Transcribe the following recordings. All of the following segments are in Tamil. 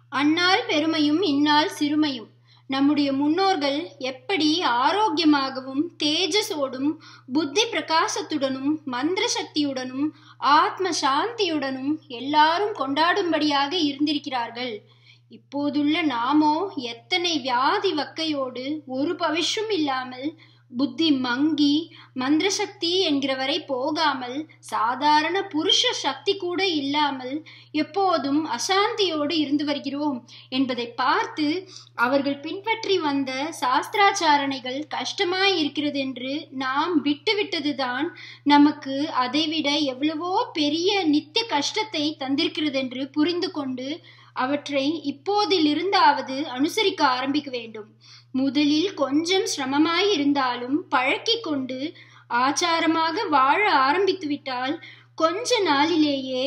அந்நாள் பெருமையும் இந்நாள் சிறுமையும் நம்முடைய முன்னோர்கள் எப்படி ஆரோக்கியமாகவும் தேஜஸோடும் புத்தி பிரகாசத்துடனும் மந்திர சக்தியுடனும் ஆத்ம சாந்தியுடனும் எல்லாரும் கொண்டாடும்படியாக இருந்திருக்கிறார்கள் இப்போதுள்ள நாமோ எத்தனை வியாதி வக்கையோடு ஒரு பவிஷும் இல்லாமல் புத்தி மங்கி மந்திர சக்தி என்கிறவரை போகாமல் சாதாரண புருஷ சக்தி கூட இல்லாமல் எப்போதும் அசாந்தியோடு இருந்து வருகிறோம் என்பதை பார்த்து அவர்கள் பின்பற்றி வந்த சாஸ்திராச்சாரணைகள் கஷ்டமாய் இருக்கிறது என்று நாம் விட்டுவிட்டதுதான் நமக்கு அதைவிட எவ்வளவோ பெரிய நித்திய கஷ்டத்தை தந்திருக்கிறது என்று புரிந்து கொண்டு அவற்றை இப்போதிலிருந்தாவது அனுசரிக்க ஆரம்பிக்க வேண்டும் முதலில் கொஞ்சம் சிரமமாய் இருந்தாலும் பழக்கி கொண்டு ஆச்சாரமாக வாழ ஆரம்பித்து விட்டால் கொஞ்ச நாளிலேயே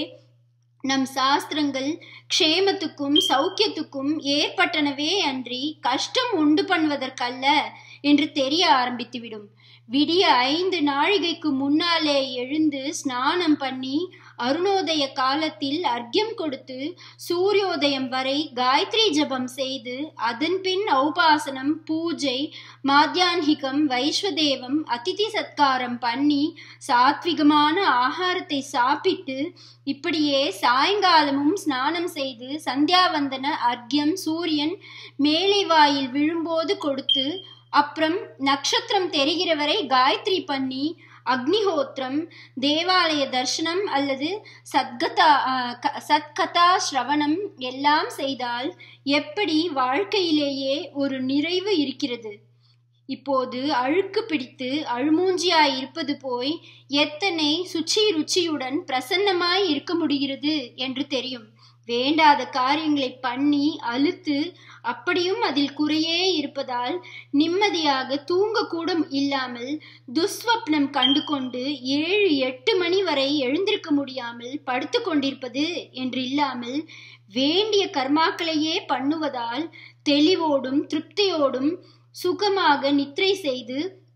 நம் சாஸ்திரங்கள் க்ஷேமத்துக்கும் சௌக்கியத்துக்கும் ஏற்பட்டனவே அன்றி கஷ்டம் உண்டு பண்ணுவதற்கல்ல என்று தெரிய ஆரம்பித்துவிடும் விடிய ஐந்து நாழிகைக்கு முன்னாலே எழுந்து ஸ்நானம் பண்ணி அருணோதய காலத்தில் அர்க்கியம் கொடுத்து சூரியோதயம் வரை காயத்ரி ஜபம் செய்து அதன் பின் ஔபாசனம் பூஜை மாத்தியான்ஹிகம் வைஸ்வதேவம் அதிதி சத்காரம் பண்ணி சாத்விகமான ஆகாரத்தை சாப்பிட்டு இப்படியே சாயங்காலமும் ஸ்நானம் செய்து சந்தியாவந்தன அர்க்கியம் சூரியன் மேலை வாயில் விழும்போது கொடுத்து அப்புறம் நட்சத்திரம் தெரிகிற வரை காயத்ரி பண்ணி அக்னிஹோத்திரம் தேவாலய தர்சனம் அல்லது சத்கதா சத்கதா ஸ்ரவணம் எல்லாம் செய்தால் எப்படி வாழ்க்கையிலேயே ஒரு நிறைவு இருக்கிறது இப்போது அழுக்கு பிடித்து அழுமூஞ்சியாய் இருப்பது போய் எத்தனை சுச்சி ருச்சியுடன் பிரசன்னமாய் இருக்க முடிகிறது என்று தெரியும் வேண்டாத காரியங்களை பண்ணி அழுத்து அப்படியும் அதில் குறையே இருப்பதால் நிம்மதியாக தூங்க கூட இல்லாமல் துஸ்வப்னம் கண்டு கொண்டு ஏழு எட்டு மணி வரை எழுந்திருக்க முடியாமல் படுத்து கொண்டிருப்பது என்று இல்லாமல் வேண்டிய கர்மாக்களையே பண்ணுவதால் தெளிவோடும் திருப்தியோடும் சுகமாக நித்திரை செய்து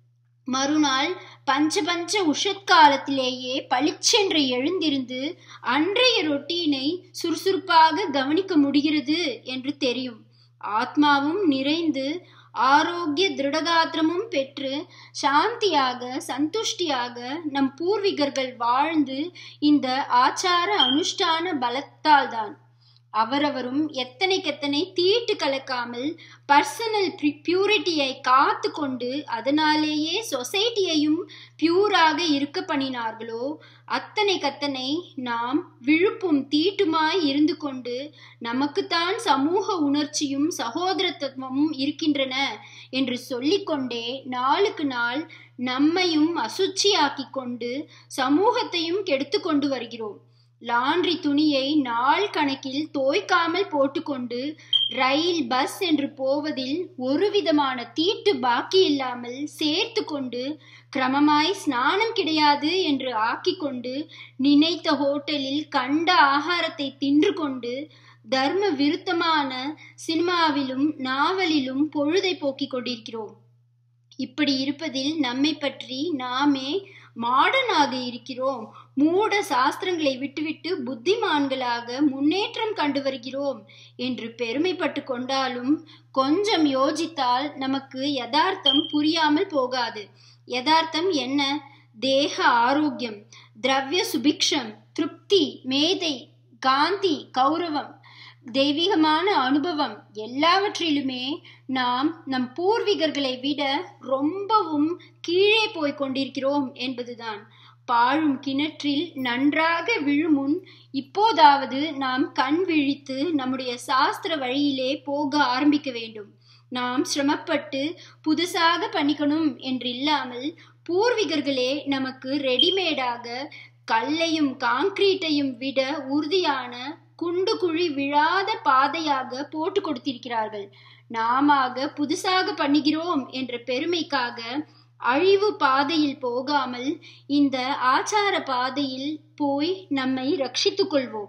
மறுநாள் பஞ்ச பஞ்ச உஷத்காலத்திலேயே பளிச்சென்று எழுந்திருந்து அன்றைய ரொட்டீனை சுறுசுறுப்பாக கவனிக்க முடிகிறது என்று தெரியும் ஆத்மாவும் நிறைந்து ஆரோக்கிய திருடகாத்திரமும் பெற்று சாந்தியாக சந்துஷ்டியாக நம் பூர்வீகர்கள் வாழ்ந்து இந்த ஆச்சார அனுஷ்டான பலத்தால் தான் அவரவரும் எத்தனைக்கெத்தனை தீட்டு கலக்காமல் பர்சனல் பியூரிட்டியை காத்து கொண்டு அதனாலேயே சொசைட்டியையும் பியூராக இருக்க பண்ணினார்களோ அத்தனை கத்தனை நாம் விழுப்பும் தீட்டுமாய் இருந்து கொண்டு நமக்குத்தான் சமூக உணர்ச்சியும் சகோதரத்துவமும் இருக்கின்றன என்று சொல்லிக்கொண்டே நாளுக்கு நாள் நம்மையும் அசுச்சியாக்கி கொண்டு சமூகத்தையும் கெடுத்து கொண்டு வருகிறோம் லாண்ட்ரி துணியை நாள் கணக்கில் தோய்க்காமல் போட்டுக்கொண்டு ரயில் பஸ் என்று போவதில் ஒரு விதமான தீட்டு பாக்கி இல்லாமல் சேர்த்து கொண்டு கிரமமாய் ஸ்நானம் கிடையாது என்று ஆக்கிக்கொண்டு நினைத்த ஹோட்டலில் கண்ட ஆகாரத்தை தின்று கொண்டு தர்ம விருத்தமான சினிமாவிலும் நாவலிலும் பொழுதை போக்கிக் கொண்டிருக்கிறோம் இப்படி இருப்பதில் நம்மை பற்றி நாமே மாடர்னாக இருக்கிறோம் மூட சாஸ்திரங்களை விட்டுவிட்டு புத்திமான்களாக முன்னேற்றம் கண்டு வருகிறோம் என்று பெருமைப்பட்டு கொண்டாலும் கொஞ்சம் யோசித்தால் நமக்கு யதார்த்தம் புரியாமல் போகாது யதார்த்தம் என்ன தேக ஆரோக்கியம் திரவிய சுபிக்ஷம் திருப்தி மேதை காந்தி கௌரவம் தெய்வீகமான அனுபவம் எல்லாவற்றிலுமே நாம் நம் பூர்வீகர்களை விட ரொம்பவும் கீழே போய் கொண்டிருக்கிறோம் என்பதுதான் பாழும் கிணற்றில் நன்றாக விழுமுன் இப்போதாவது நாம் கண் விழித்து நம்முடைய சாஸ்திர வழியிலே போக ஆரம்பிக்க வேண்டும் நாம் சிரமப்பட்டு புதுசாக பண்ணிக்கணும் என்று இல்லாமல் பூர்வீகர்களே நமக்கு ரெடிமேடாக கல்லையும் காங்கிரீட்டையும் விட உறுதியான குண்டு குழி விழாத பாதையாக போட்டு கொடுத்திருக்கிறார்கள் நாம புதுசாக பண்ணுகிறோம் என்ற பெருமைக்காக அழிவு பாதையில் போகாமல் இந்த ஆச்சார பாதையில் போய் நம்மை ரட்சித்துக் கொள்வோம்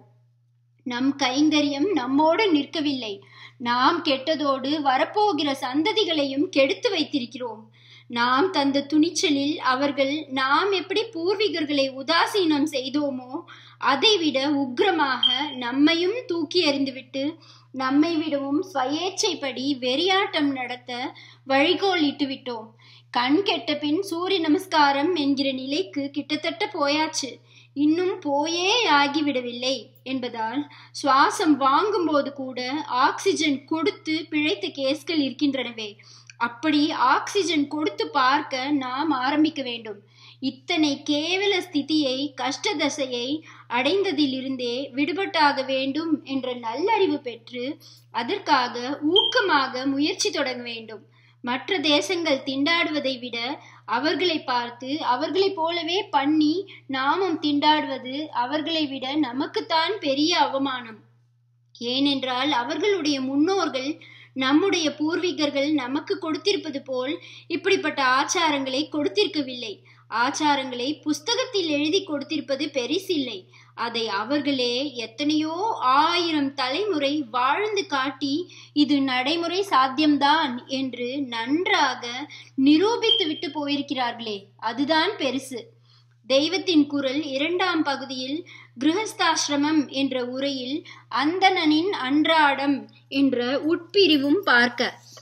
நம் கைங்கரியம் நம்மோடு நிற்கவில்லை நாம் கெட்டதோடு வரப்போகிற சந்ததிகளையும் கெடுத்து வைத்திருக்கிறோம் நாம் தந்த துணிச்சலில் அவர்கள் நாம் எப்படி பூர்வீகர்களை உதாசீனம் செய்தோமோ அதைவிட உக்ரமாக நம்மையும் தூக்கி எறிந்துவிட்டு நம்மை விடவும் ஸ்வயேச்சைப்படி வெறியாட்டம் நடத்த வழிகோலிட்டு விட்டோம் கண் கெட்ட பின் சூரிய நமஸ்காரம் என்கிற நிலைக்கு கிட்டத்தட்ட போயாச்சு இன்னும் போயே ஆகிவிடவில்லை என்பதால் சுவாசம் வாங்கும்போது கூட ஆக்சிஜன் கொடுத்து பிழைத்த கேஸ்கள் இருக்கின்றனவே அப்படி ஆக்சிஜன் கொடுத்து பார்க்க நாம் ஆரம்பிக்க வேண்டும் இத்தனை கேவல ஸ்திதியை கஷ்டதசையை அடைந்ததிலிருந்தே விடுபட்டாக வேண்டும் என்ற நல்லறிவு பெற்று அதற்காக ஊக்கமாக முயற்சி தொடங்க வேண்டும் மற்ற தேசங்கள் திண்டாடுவதை விட அவர்களை பார்த்து அவர்களைப் போலவே பண்ணி நாமும் திண்டாடுவது அவர்களை விட நமக்குத்தான் பெரிய அவமானம் ஏனென்றால் அவர்களுடைய முன்னோர்கள் நம்முடைய பூர்வீகர்கள் நமக்கு கொடுத்திருப்பது போல் இப்படிப்பட்ட ஆச்சாரங்களை கொடுத்திருக்கவில்லை ஆச்சாரங்களை புஸ்தகத்தில் எழுதி கொடுத்திருப்பது பெரிசில்லை அதை அவர்களே எத்தனையோ ஆயிரம் தலைமுறை வாழ்ந்து காட்டி இது நடைமுறை சாத்தியம்தான் என்று நன்றாக நிரூபித்து விட்டு போயிருக்கிறார்களே அதுதான் பெருசு தெய்வத்தின் குரல் இரண்டாம் பகுதியில் கிரகஸ்தாசிரமம் என்ற உரையில் அந்தணனின் அன்றாடம் என்ற உட்பிரிவும் பார்க்க